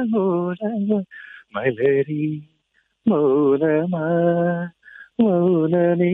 മൂലമ മലരി മൗനമാ മൗനമേ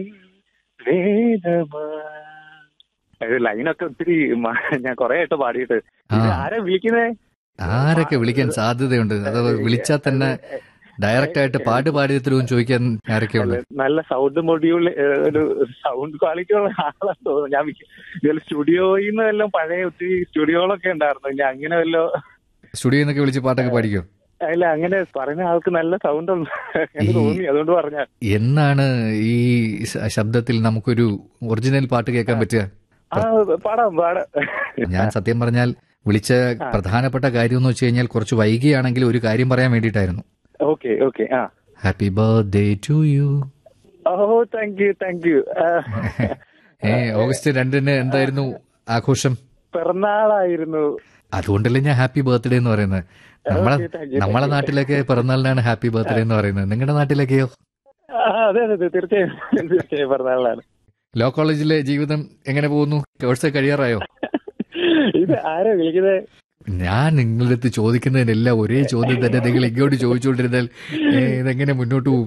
വേദമാ അത് ലൈനൊക്കെ ഒത്തിരി മ- ഞാൻ കൊറേ ആയിട്ട് പാടിയിട്ട് ഇത് ആ. ആരാ വിളിക്കുന്നേ ആരൊക്കെ വിളിക്കാൻ സാധ്യതയുണ്ട് അത് വിളിച്ചാൽ തന്നെ ഡയറക്റ്റ് ആയിട്ട് പാട്ട് പാടിയത്തിലും ചോദിക്കാൻ ആരൊക്കെയുള്ളത് നല്ല സൗണ്ട് മൊഡ്യൂൾ ഒരു സൗണ്ട് ക്വാളിറ്റി ഉള്ള ആളാന്ന് തോന്നുന്നു ഞാൻ ഇതുപോലെ സ്റ്റുഡിയോയിൽ നിന്ന് വല്ലതും പഴയ ഒത്തിരി സ്റ്റുഡിയോകളൊക്കെ ഉണ്ടായിരുന്നു ഞാൻ അങ്ങനെ വല്ലോ സ്റ്റുഡിയോയിൽ നിന്നൊക്കെ വിളിച്ച് പാട്ടൊക്കെ പാടിക്കോ അല്ല അങ്ങനെ പറയുന്ന ആൾക്ക് നല്ല സൗണ്ട് ഉണ്ട് എനിക്ക് ഈ- തോന്നി അതുകൊണ്ട് പറഞ്ഞ എന്നാണ് ഈ ശ- ശബ്ദത്തിൽ നമുക്കൊരു ഒറിജിനൽ പാട്ട് കേൾക്കാൻ പറ്റുക ആ പാടാം പാടാം ഞാൻ സത്യം പറഞ്ഞാൽ വിളിച്ച പ്രധാനപ്പെട്ട കാര്യം എന്ന് വെച്ച് കഴിഞ്ഞാൽ കുറച്ച് വൈകിയാണെങ്കിൽ ഒരു കാര്യം പറയാൻ വേണ്ടിയിട്ടായിരുന്നു ഓക്കെ ഓക്കെ ആ ഹാപ്പി ബർത്ത്ഡേ ടു യു ഓ താങ്ക് യു താങ്ക് യു ഏ ഓഗസ്റ്റ് രണ്ടിന് എന്തായിരുന്നു ആഘോഷം പിറന്നാളായിരുന്നു അതുകൊണ്ടല്ലേ ഞാൻ ഹാപ്പി ബർത്ത്ഡേ എന്ന് പറയുന്നത് നമ്മളെ Okay, thank you, നമ്മളെ thank you. നാട്ടിലൊക്കെ പിറന്നാളിനാണ് ഹാപ്പി ബർത്ത്ഡേ എന്ന് പറയുന്നത് നിങ്ങളുടെ നാട്ടിലൊക്കെയോ ആ, അതെ അതെ അതെ തീർച്ചയായും തീർച്ചയായും പിറന്നാളാണ് ലോ കോളേജിലെ ജീവിതം എങ്ങനെ പോകുന്നു കോഴ്സ് കഴിയാറായോ ഇത് ആരാ വിളിക്കുന്നത് ഞാൻ നിങ്ങളുടെ അടുത്ത് ചോദിക്കുന്നതിനെല്ലാം ഒരേ ചോദ്യം തന്നെ നിങ്ങൾ ഇങ്ങോട്ട് ചോദിച്ചുകൊണ്ടിരുന്നാൽ ഏ, ഇതെങ്ങനെ മുന്നോട്ട് പോകും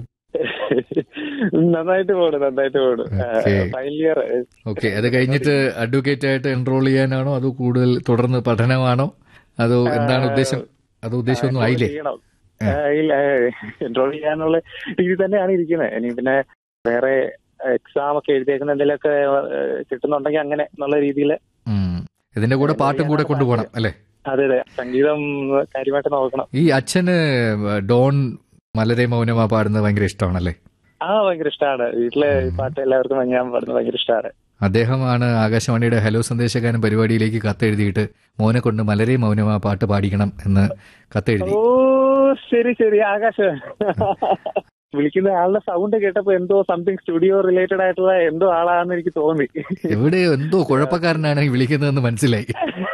നന്നായിട്ട് പോണു നന്നായിട്ട് പോണു Okay. ഫൈനൽ ഇയർ ഓക്കെ അത് കഴിഞ്ഞിട്ട് അഡ്വക്കേറ്റ് ആയിട്ട് എൻറോൾ ചെയ്യാനാണോ അതോ കൂടുതൽ തുടർന്ന് പഠനമാണോ അതോ എന്താണ് ഉദ്ദേശം അതോ ഉദ്ദേശമൊന്നും ആയില്ലേ ചെയ്യണം ആ, ഇല്ല എൻറോൾ ചെയ്യാനുള്ള രീതി തന്നെയാണ് ഇരിക്കുന്നത് ഇനി പിന്നെ വേറെ എക്സാം ഒക്കെ എഴുതിയേക്കുന്ന എന്തെങ്കിലുമൊക്കെ ഏഹ്, കിട്ടുന്നുണ്ടെങ്കിൽ അങ്ങനെ എന്നുള്ള രീതിയിൽ ഉം. ഇതിന്റെ കൂടെ പാട്ടും കൂടെ കൊണ്ടുപോകണം അല്ലെ അതെ അതെ സംഗീതം കാര്യമായിട്ട് നോക്കണം ഈ അച്ഛന് ഡോൺ മലരെ മൗനമാ പാടുന്നത് ഭയങ്കര ഇഷ്ടമാണല്ലേ ആ ഭയങ്കര ഇഷ്ടമാണ് വീട്ടിലെ ഈ പാട്ട് എല്ലാവർക്കും ഞാൻ പാടുന്നത് ഭയങ്കര ഇഷ്ടമാണ് അദ്ദേഹമാണ് ആകാശവാണിയുടെ ഹലോ സന്ദേശകാരൻ പരിപാടിയിലേക്ക് കത്തെഴുതിയിട്ട് മോനെ കൊണ്ട് മലരെ മൗനമാ പാട്ട് പാടിക്കണം എന്ന് കത്തെഴുതി ഓ ശരി ശരി ആകാശ് വിളിക്കുന്ന ആളുടെ സൗണ്ട് കേട്ടപ്പോ എന്തോ സംതിങ് സ്റ്റുഡിയോ റിലേറ്റഡ് ആയിട്ടുള്ള എന്തോ ആളാണെന്ന് എനിക്ക് തോന്നി എവിടെയോ എന്തോ കുഴപ്പക്കാരനാണ് ഈ വിളിക്കുന്നതെന്ന് മനസ്സിലായി